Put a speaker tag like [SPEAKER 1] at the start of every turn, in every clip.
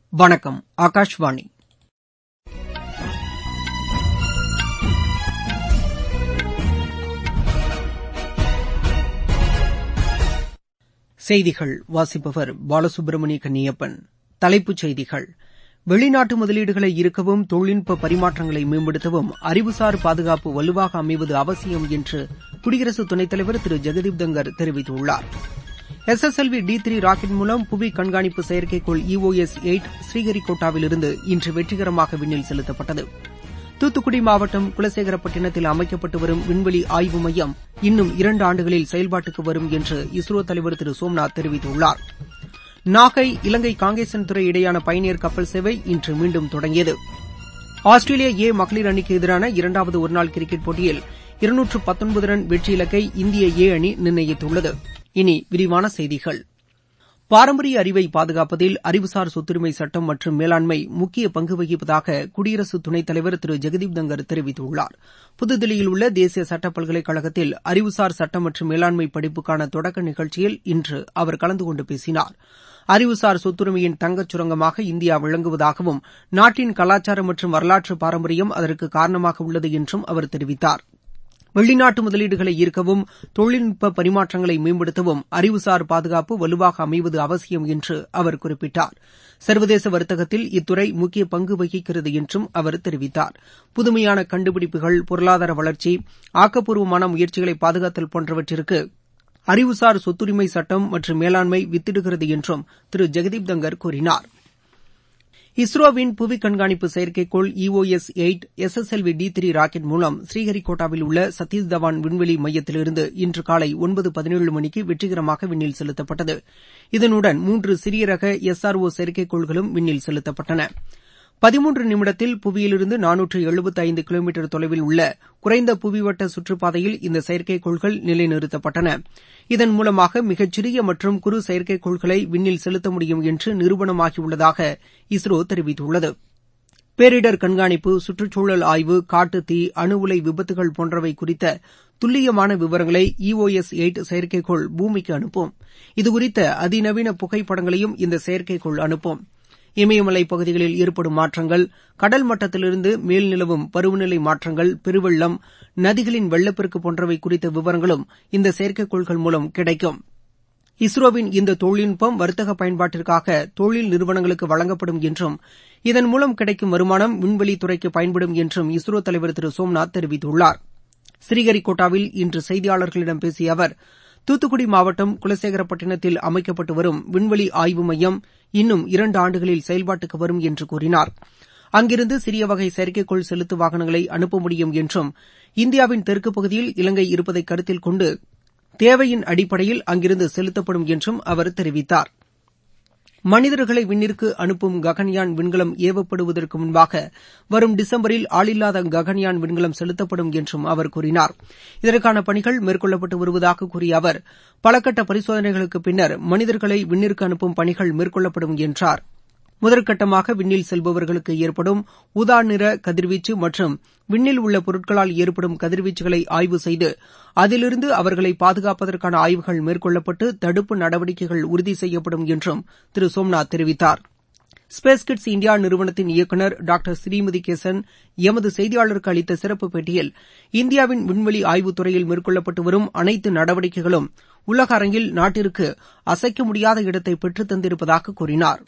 [SPEAKER 1] வணக்கம் ஆகாஷ்வாணி செய்திகள் வாசிப்பவர் பாலசுப்ரமணிய கன்னியப்பன் தலைப்புச் செய்திகள் வெளிநாட்டு முதலீடுகளை ஈர்க்கவும் தொழில்நுட்ப பரிமாற்றங்களை மேம்படுத்தவும் அறிவுசார் பாதுகாப்பு வலுவாக அமைவது அவசியம் என்று குடியரசு துணைத் தலைவர் திரு ஜெகதீப் தங்கர் தெரிவித்துள்ளார் S S L V D three rocket மூலம் புவி கண்காணிப்பு செயற்கைக்கோள் இஓஎஸ் எயிட் ஸ்ரீஹரிகோட்டாவிலிருந்து இன்று வெற்றிகரமாக விண்ணில் செலுத்தப்பட்டது தூத்துக்குடி மாவட்டம் குலசேகரப்பட்டினத்தில் அமைக்கப்பட்டு வரும் விண்வெளி ஆய்வு மையம் இன்னும் இரண்டு ஆண்டுகளில் செயல்பாட்டுக்கு வரும் என்று இஸ்ரோ தலைவர் திரு சோம்நாத் தெரிவித்துள்ளார் நாகை இலங்கை காங்கேசன்துறை இடையேயான பயணியர் கப்பல் சேவை இன்று மீண்டும் தொடங்கியது ஆஸ்திரேலியா ஏ மகளிர் அணிக்கு எதிரான இரண்டாவது ஒருநாள் கிரிக்கெட் போட்டியில் இருநூற்று பத்தொன்பது ரன் வெற்றி இலக்கை இந்திய ஏ அணி நிர்ணயித்துள்ளது இனி விரிவான செய்திகள் பாரம்பரிய அறிவை பாதுகாப்பதில் அறிவுசார் சொத்துரிமை சட்டம் மற்றும் மேலாண்மை முக்கிய பங்கு வகிப்பதாக குடியரசு துணைத் தலைவர் திரு ஜெகதீப் தங்கர் தெரிவித்துள்ளார் புதுதில்லியில் உள்ள தேசிய சட்ட பல்கலைக்கழகத்தில் அறிவுசார் சட்டம் மற்றும் மேலாண்மை படிப்புக்கான தொடக்க நிகழ்ச்சியில் இன்று அவர் கலந்து கொண்டு பேசினார் அறிவுசார் சொத்துரிமையின் தங்கச் சுரங்கமாக இந்தியா விளங்குவதாகவும் நாட்டின் கலாச்சாரம் மற்றும் வரலாற்று பாரம்பரியம் அதற்கு காரணமாக உள்ளது என்றும் அவர் தெரிவித்தார் வெளிநாட்டு முதலீடுகளை ஈர்க்கவும் தொழில்நுட்ப பரிமாற்றங்களை மேம்படுத்தவும் அறிவுசார் பாதுகாப்பு வலுவாக அமைவது அவசியம் என்று அவர் குறிப்பிட்டார் சர்வதேச வர்த்தகத்தில் இத்துறை முக்கிய பங்கு வகிக்கிறது என்றும் அவர் தெரிவித்தார் புதுமையான கண்டுபிடிப்புகள் பொருளாதார வளர்ச்சி ஆக்கப்பூர்வமான முயற்சிகளை பாதுகாத்தல் போன்றவற்றிற்கு அறிவுசார் சொத்துரிமை சட்டம் மற்றும் மேலாண்மை வித்திடுகிறது என்றும் திரு ஜெகதீப் தங்கர் கூறினார் இஸ்ரோவின் புவி கண்காணிப்பு செயற்கைக்கோள் EOS eight S S L V D three rocket மூலம் ஸ்ரீஹரிகோட்டாவில் உள்ள சத்தீஷ் தவான் விண்வெளி மையத்திலிருந்து இன்று காலை ஒன்பது பதினேழு மணிக்கு வெற்றிகரமாக விண்ணில் செலுத்தப்பட்டது இதனுடன் மூன்று சிறிய ரக எஸ் ஆர் ஒ செயற்கைக்கோள்களும் விண்ணில் செலுத்தப்பட்டன பதிமூன்று நிமிடத்தில் புவியிலிருந்து நானூற்று எழுபத்தி ஐந்து கிலோமீட்டர் தொலைவில் உள்ள குறைந்த புவிவட்ட சுற்றுப்பாதையில் இந்த செயற்கைக்கோள்கள் நிலைநிறுத்தப்பட்டன இதன் மூலமாக மிகச்சிறிய மற்றும் குறு செயற்கைக்கோள்களை விண்ணில் செலுத்த முடியும் என்று நிரூபணமாகியுள்ளதாக இஸ்ரோ தெரிவித்துள்ளது பேரிடர் கண்காணிப்பு சுற்றுச்சூழல் ஆய்வு காட்டுத்தீ அணு உலை விபத்துகள் போன்றவை குறித்த துல்லியமான விவரங்களை இஓஎஸ் எயிட் செயற்கைக்கோள் பூமிக்கு அனுப்பும் இதுகுறித்த அதிநவீன புகைப்படங்களையும் இந்த செயற்கைக்கோள் அனுப்பும் இமயமலை பகுதிகளில் ஏற்படும் மாற்றங்கள் கடல் மட்டத்திலிருந்து மேல் நிலவும் பருவநிலை மாற்றங்கள் பெருவெள்ளம் நதிகளின் வெள்ளப்பெருக்கு போன்றவை குறித்த விவரங்களும் இந்த செயற்கைக்கோள்கள் மூலம் கிடைக்கும் இஸ்ரோவின் இந்த தொழில்நுட்பம் வர்த்தக பயன்பாட்டிற்காக தொழில் நிறுவனங்களுக்கு வழங்கப்படும் என்றும் இதன் மூலம் கிடைக்கும் வருமானம் விண்வெளித்துறைக்கு பயன்படும் என்றும் இஸ்ரோ தலைவர் திரு சோம்நாத் தெரிவித்துள்ளார் ஸ்ரீஹரிகோட்டாவில் இன்று செய்தியாளர்களிடம் பேசிய அவர் தூத்துக்குடி மாவட்டம் குலசேகரப்பட்டினத்தில் அமைக்கப்பட்டு வரும் விண்வெளி ஆய்வு மையம் இன்னும் இரண்டு ஆண்டுகளில் செயல்பாட்டுக்கு வரும் என்று கூறினார் அங்கிருந்து சிறிய வகை செயற்கைக்கோள் செலுத்து வாகனங்களை அனுப்ப முடியும் என்றும் இந்தியாவின் தெற்கு பகுதியில் இலங்கை இருப்பதை கருத்தில் கொண்டு தேவையின் அடிப்படையில் அங்கிருந்து செலுத்தப்படும் என்றும் அவர் தெரிவித்தார் மனிதர்களை விண்ணிற்கு அனுப்பும் ககன்யான் விண்கலம் ஏவப்படுவதற்கு முன்பாக வரும் டிசம்பரில் ஆளில்லாத ககன்யான் விண்கலம் செலுத்தப்படும் என்றும் அவர் கூறினார் இதற்கான பணிகள் மேற்கொள்ளப்பட்டு வருவதாக கூறிய அவர் பலகட்ட பரிசோதனைகளுக்கு பின்னர் மனிதர்களை விண்ணிற்கு அனுப்பும் பணிகள் மேற்கொள்ளப்படும் என்றார் முதற்கட்டமாக விண்ணில் செல்பவர்களுக்கு ஏற்படும் ஊதா நிற கதிர்வீச்சு மற்றும் விண்ணில் உள்ள பொருட்களால் ஏற்படும் கதிர்வீச்சுகளை ஆய்வு செய்து அதிலிருந்து அவர்களை பாதுகாப்பதற்கான ஆய்வுகள் மேற்கொள்ளப்பட்டு தடுப்பு நடவடிக்கைகள் உறுதி செய்யப்படும் என்றும் திரு சோம்நாத் தெரிவித்தார் ஸ்பேஸ் கிட்ஸ் இந்தியா நிறுவனத்தின் இயக்குநர் டாக்டர் ஸ்ரீமதி கேசன் எமது செய்தியாளருக்கு அளித்த சிறப்பு பேட்டியில் இந்தியாவின் விண்வெளி ஆய்வுத் துறையில் மேற்கொள்ளப்பட்டு வரும் அனைத்து நடவடிக்கைகளும் உலக அரங்கில் நாட்டிற்கு அசைக்க முடியாத இடத்தை பெற்றுத் தந்திருப்பதாக கூறினார்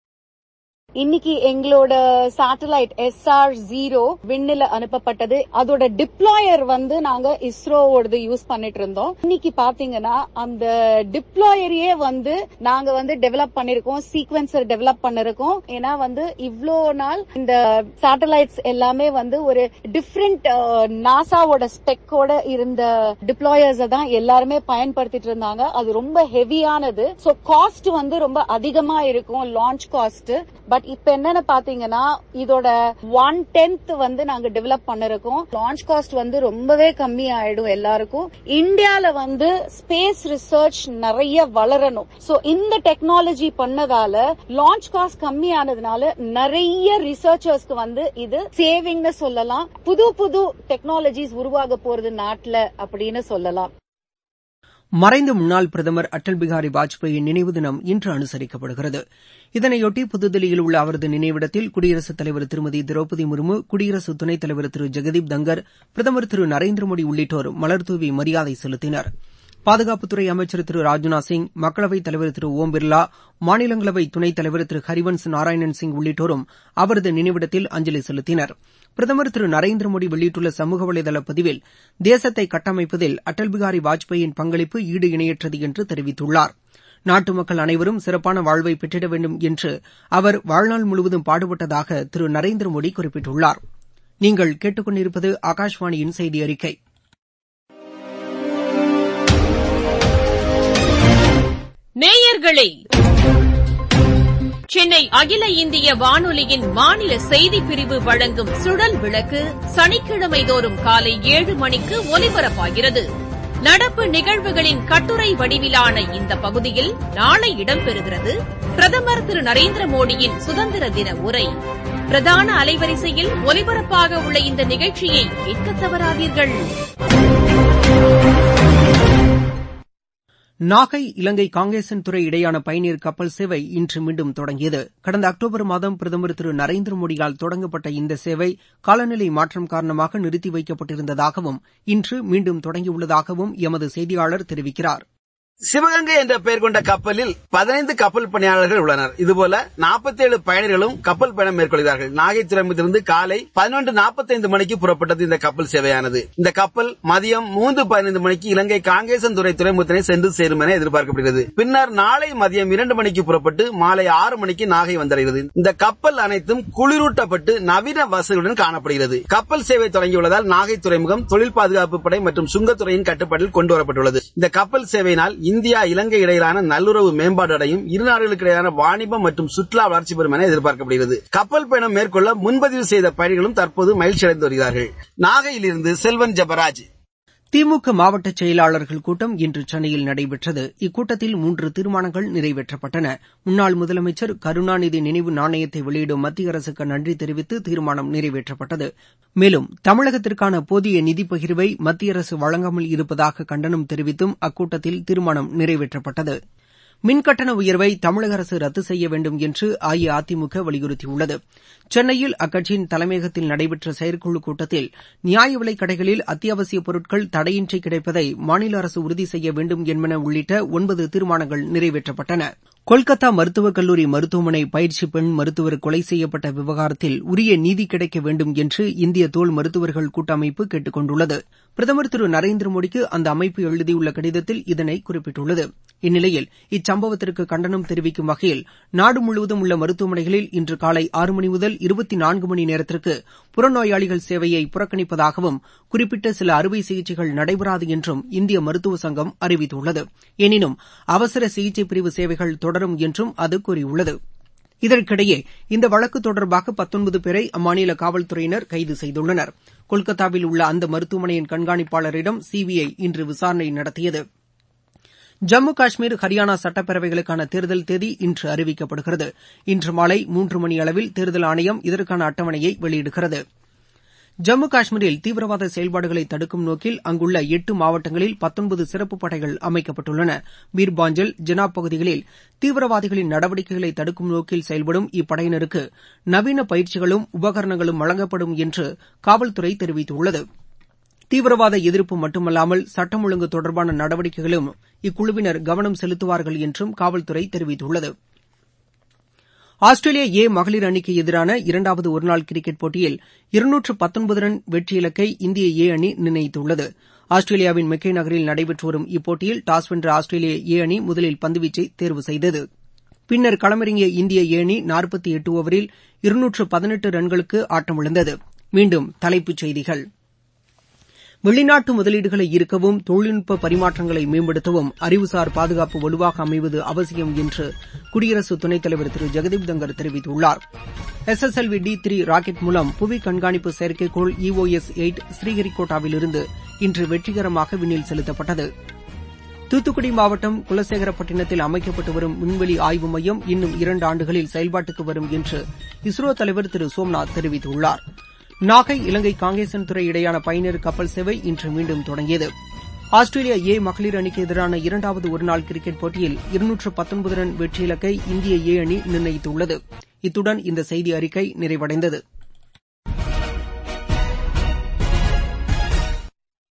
[SPEAKER 2] இன்னைக்கு எங்களோட சேட்டலைட் எஸ் ஆர் ஜீரோ விண்ணில அனுப்பப்பட்டது அதோட டிப்ளாயர் வந்து நாங்க இஸ்ரோவோடது யூஸ் பண்ணிட்டு இருந்தோம் இன்னைக்கு பாத்தீங்கன்னா அந்த டிப்ளாயரையே வந்து நாங்க வந்து டெவலப் பண்ணிருக்கோம் சீக்வன்சர் டெவலப் பண்ணிருக்கோம் ஏன்னா வந்து இவ்ளோ நாள் இந்த சேட்டலைட்ஸ் எல்லாமே வந்து ஒரு டிஃப்ரெண்ட் நாசாவோட ஸ்பெக்கோட இருந்த டிப்ளாயர்ஸ் தான் எல்லாருமே பயன்படுத்திட்டு இருந்தாங்க அது ரொம்ப ஹெவியானது சோ காஸ்ட் வந்து ரொம்ப அதிகமா இருக்கும் லான்ச் காஸ்ட் பட் இப்ப என்னன்னு பாத்தீங்கன்னா இதோட ஒன் டென்த் வந்து நாங்க டெவலப் பண்ணிருக்கோம் லான்ச் காஸ்ட் வந்து ரொம்பவே கம்மி ஆயிடும் எல்லாருக்கும் இந்தியால வந்து ஸ்பேஸ் ரிசர்ச் நிறைய வளரணும் சோ இந்த டெக்னாலஜி பண்ணதால லான்ச் காஸ்ட் கம்மி ஆனதுனால நிறைய ரிசர்ச்சர்ஸ்க்கு வந்து இது சேவிங்னு சொல்லலாம் புது புது டெக்னாலஜிஸ் உருவாக போறது நாட்டுல அப்படின்னு சொல்லலாம்
[SPEAKER 1] மறைந்த முன்னாள் பிரதமர் அடல் பிகாரி வாஜ்பேயின் நினைவு தினம் இன்று அனுசரிக்கப்படுகிறது இதனையொட்டி புதுதில்லியில் உள்ள அவரது நினைவிடத்தில் குடியரசுத் தலைவர் திருமதி திரௌபதி முர்மு குடியரசு துணைத் தலைவர் திரு ஜெகதீப் தங்கர் பிரதமர் திரு நரேந்திர மோடி உள்ளிட்டோர் மலர்தூவி மரியாதை செலுத்தினர் பாதுகாப்புத்துறை அமைச்சர் திரு ராஜ்நாத் சிங் மக்களவைத் தலைவர் திரு ஓம் பிர்லா மாநிலங்களவை துணைத் தலைவர் திரு ஹரிவன்ஸ் நாராயணன் சிங் உள்ளிட்டோரும் அவரது நினைவிடத்தில் அஞ்சலி செலுத்தினர் பிரதமர் திரு நரேந்திர மோடி வெளியிட்டுள்ள சமூக வலைதள பதிவில் தேசத்தை கட்டமைப்பதில் அடல் பிகாரி வாஜ்பேயின் பங்களிப்பு ஈடு இணையற்றது என்று தெரிவித்துள்ளார் நாட்டு மக்கள் அனைவரும் சிறப்பான வாழ்வை பெற்றிட வேண்டும் என்று அவர் வாழ்நாள் முழுவதும் பாடுபட்டதாக திரு நரேந்திர மோடி குறிப்பிட்டுள்ளார் நீங்கள் கேட்டுக்கொண்டிருப்பது ஆகாஷவாணியின் செய்தி அறிக்கை
[SPEAKER 3] நேயர்களே சென்னை அகில இந்திய வானொலியின் மாநில செய்திப் பிரிவு வழங்கும் சுழல் விளக்கு சனிக்கிழமை தோறும் காலை ஏழு மணிக்கு ஒலிபரப்பாகிறது நடப்பு நிகழ்வுகளின் கட்டுரை வடிவிலான இந்த பகுதியில் நாளை இடம்பெறுகிறது பிரதமர் திரு நரேந்திர மோடியின் சுதந்திர தின உரை பிரதான அலைவரிசையில் ஒலிபரப்பாக உள்ள இந்த நிகழ்ச்சியை கேட்க தவறாதீர்கள்
[SPEAKER 1] நாகை இலங்கை காங்கேசன் துறை இடையான பயணியர் கப்பல் சேவை இன்று மீண்டும் தொடங்கியது கடந்த அக்டோபர் மாதம் பிரதமர் திரு நரேந்திர மோடியால் தொடங்கப்பட்ட இந்த சேவை காலநிலை மாற்றம் காரணமாக நிறுத்தி வைக்கப்பட்டிருந்ததாகவும் இன்று மீண்டும் தொடங்கியுள்ளதாகவும் எமது செய்தியாளர் தெரிவிக்கிறார்
[SPEAKER 4] சிவகங்கை என்ற பெயர் கொண்ட கப்பலில் பதினைந்து கப்பல் பணியாளர்கள் உள்ளனர் இதுபோல நாற்பத்தி ஏழு பயணிகளும் கப்பல் பயணம் மேற்கொள்கிறார்கள் நாகை துறைமுகத்திலிருந்து காலை பதினொன்று நாற்பத்தைந்து மணிக்கு புறப்பட்டது இந்த கப்பல் சேவையானது இந்த கப்பல் மதியம் மூன்று பதினைந்து மணிக்கு இலங்கை காங்கேசன் துறை துறைமுகத்தினை சென்று சேரும் என எதிர்பார்க்கப்படுகிறது பின்னர் நாளை மதியம் இரண்டு மணிக்கு புறப்பட்டு மாலை ஆறு மணிக்கு நாகை வந்தடைகிறது இந்த கப்பல் அனைத்தும் குளிரூட்டப்பட்டு நவீன வசதியுடன் காணப்படுகிறது கப்பல் சேவை தொடங்கியுள்ளதால் நாகை துறைமுகம் தொழில் பாதுகாப்பு படை மற்றும் சுங்கத்துறையின் கட்டுப்பாட்டில் கொண்டு வரப்பட்டுள்ளது இந்த கப்பல் சேவையினால் இந்தியா இலங்கை இடையிலான நல்லுறவு மேம்பாடு அடையும் இரு நாடுகளுக்கு இடையிலான வாணிபம் மற்றும் சுற்றுலா வளர்ச்சி பெறும் என எதிர்பார்க்கப்படுகிறது கப்பல் பயணம் மேற்கொள்ள முன்பதிவு செய்த பயணிகளும் தற்போது மகிழ்ச்சி அடைந்து வருகிறார்கள் நாகையிலிருந்து செல்வன் ஜபராஜ்
[SPEAKER 1] திமுக மாவட்ட செயலாளர்கள் கூட்டம் இன்று சென்னையில் நடைபெற்றது இக்கூட்டத்தில் மூன்று தீர்மானங்கள் நிறைவேற்றப்பட்டன முன்னாள் முதலமைச்சர் கருணாநிதி நினைவு நாணயத்தை வெளியிடும் மத்திய அரசுக்கு நன்றி தெரிவித்து தீர்மானம் நிறைவேற்றப்பட்டது மேலும் தமிழகத்திற்கான போதிய நிதி பகிர்வை மத்திய அரசு வழங்காமல் இருப்பதாக கண்டனம் தெரிவித்தும் அக்கூட்டத்தில் தீர்மானம் நிறைவேற்றப்பட்டது மின்கட்டண உயர்வை தமிழக அரசு ரத்து செய்ய வேண்டும் என்று அஇஅதிமுக வலியுறுத்தியுள்ளது சென்னையில் அக்கட்சியின் தலைமையகத்தில் நடைபெற்ற செயற்குழு கூட்டத்தில் நியாய விலைக் கடைகளில் அத்தியாவசியப் பொருட்கள் தடையின்றி கிடைப்பதை மாநில அரசு உறுதி செய்ய வேண்டும் என்பன உள்ளிட்ட ஒன்பது தீர்மானங்கள் நிறைவேற்றப்பட்டன கொல்கத்தா மருத்துவக் கல்லூரி மருத்துவமனை பயிற்சி பெண் மருத்துவர் கொலை செய்யப்பட்ட விவகாரத்தில் உரிய நீதி கிடைக்க வேண்டும் என்று இந்திய தோல் மருத்துவர்கள் கூட்டமைப்பு கேட்டுக் கொண்டுள்ளது பிரதமர் திரு நரேந்திர மோடிக்கு அந்த அமைப்பு எழுதியுள்ள கடிதத்தில் இதனை குறிப்பிட்டுள்ளது இந்நிலையில் இச்சம்பவத்திற்கு கண்டனம் தெரிவிக்கும் வகையில் நாடு முழுவதும் உள்ள மருத்துவமனைகளில் இன்று காலை ஆறு மணி முதல் இருபத்தி நான்கு மணி நேரத்திற்கு புறநோயாளிகள் சேவையை புறக்கணிப்பதாகவும் குறிப்பிட்ட சில அறுவை சிகிச்சைகள் நடைபெறாது என்றும் இந்திய மருத்துவ சங்கம் அறிவித்துள்ளது எனினும் அவசர சிகிச்சை பிரிவு சேவைகள் தொடரும் என்றும் அது கூறியுள்ளது இதற்கிடையே இந்த வழக்கு தொடர்பாக பத்தொன்பது பேரை அம்மாநில காவல்துறையினர் கைது செய்துள்ளனர் கொல்கத்தாவில் உள்ள அந்த மருத்துவமனையின் கண்காணிப்பாளரிடம் சிபிஐ இன்று விசாரணை நடத்தியது ஜம்மு காஷ்மீர் ஹரியானா சட்டப்பேரவைகளுக்கான தேர்தல் தேதி இன்று அறிவிக்கப்படுகிறது இன்று மாலை மூன்று மணி அளவில் தேர்தல் ஆணையம் இதற்கான அட்டவணையை வெளியிடுகிறது ஜம்மு காஷ்மீரில் தீவிரவாத செயல்பாடுகளை தடுக்கும் நோக்கில் அங்குள்ள எட்டு மாவட்டங்களில் பத்தொன்பது சிறப்பு படைகள் அமைக்கப்பட்டுள்ளன பீர்பாஞ்சல் ஜெனாப் பகுதிகளில் தீவிரவாதிகளின் நடவடிக்கைகளை தடுக்கும் நோக்கில் செயல்படும் இப்படையினருக்கு நவீன பயிற்சிகளும் உபகரணங்களும் வழங்கப்படும் என்று காவல்துறை தெரிவித்துள்ளது தீவிரவாத எதிர்ப்பு மட்டுமல்லாமல் சட்டம் ஒழுங்கு தொடர்பான நடவடிக்கைகளிலும் இக்குழுவினர் கவனம் செலுத்துவார்கள் என்றும் காவல்துறை தெரிவித்துள்ளது ஆஸ்திரேலியா ஏ மகளிர் அணிக்கு எதிரான இரண்டாவது ஒருநாள் கிரிக்கெட் போட்டியில் இருநூற்று பத்தொன்பது ரன் வெற்றி இலக்கை இந்திய ஏ அணி நிர்ணயித்துள்ளது ஆஸ்திரேலியாவின் மெக்கே நகரில் நடைபெற்று வரும் இப்போட்டியில் டாஸ் வென்ற ஆஸ்திரேலிய ஏ அணி முதலில் பந்துவீச்சை தேர்வு செய்தது பின்னர் களமிறங்கிய இந்திய ஏ அணி நாற்பத்தி எட்டு ஓவரில் இருநூற்று பதினெட்டு ரன்களுக்கு ஆட்டமிழந்தது மீண்டும் தலைப்புச் செய்திகள் வெளிநாட்டு முதலீடுகளை ஈர்க்கவும் தொழில்நுட்ப பரிமாற்றங்களை மேம்படுத்தவும் அறிவுசார் பாதுகாப்பு வலுவாக அமைவது அவசியம் என்று குடியரசு துணைத் தலைவர் திரு ஜெகதீப் தங்கர் தெரிவித்துள்ளார் S S L V D three rocket மூலம் புவி கண்காணிப்பு செயற்கைக்கோள் இஓஎஸ் எயிட் ஸ்ரீஹரிகோட்டாவிலிருந்து இன்று வெற்றிகரமாக விண்ணில் செலுத்தப்பட்டது தூத்துக்குடி மாவட்டம் குலசேகரப்பட்டினத்தில் அமைக்கப்பட்டு வரும் விண்வெளி ஆய்வு மையம் இன்னும் இரண்டு ஆண்டுகளில் செயல்பாட்டுக்கு வரும் என்று இஸ்ரோ தலைவர் திரு சோம்நாத் தெரிவித்துள்ளார் நாகை இலங்கை காங்கேசன் துறை இடையான பயணியர் கப்பல் சேவை இன்று மீண்டும் தொடங்கியது ஆஸ்திரேலியா ஏ மகளிர் அணிக்கு எதிரான இரண்டாவது ஒருநாள் கிரிக்கெட் போட்டியில் இருநூற்று பத்தொன்பது ரன் வெற்றி இலக்கை இந்திய ஏ அணி நிர்ணயித்துள்ளது இத்துடன் இந்த செய்தி அறிக்கை நிறைவடைந்தது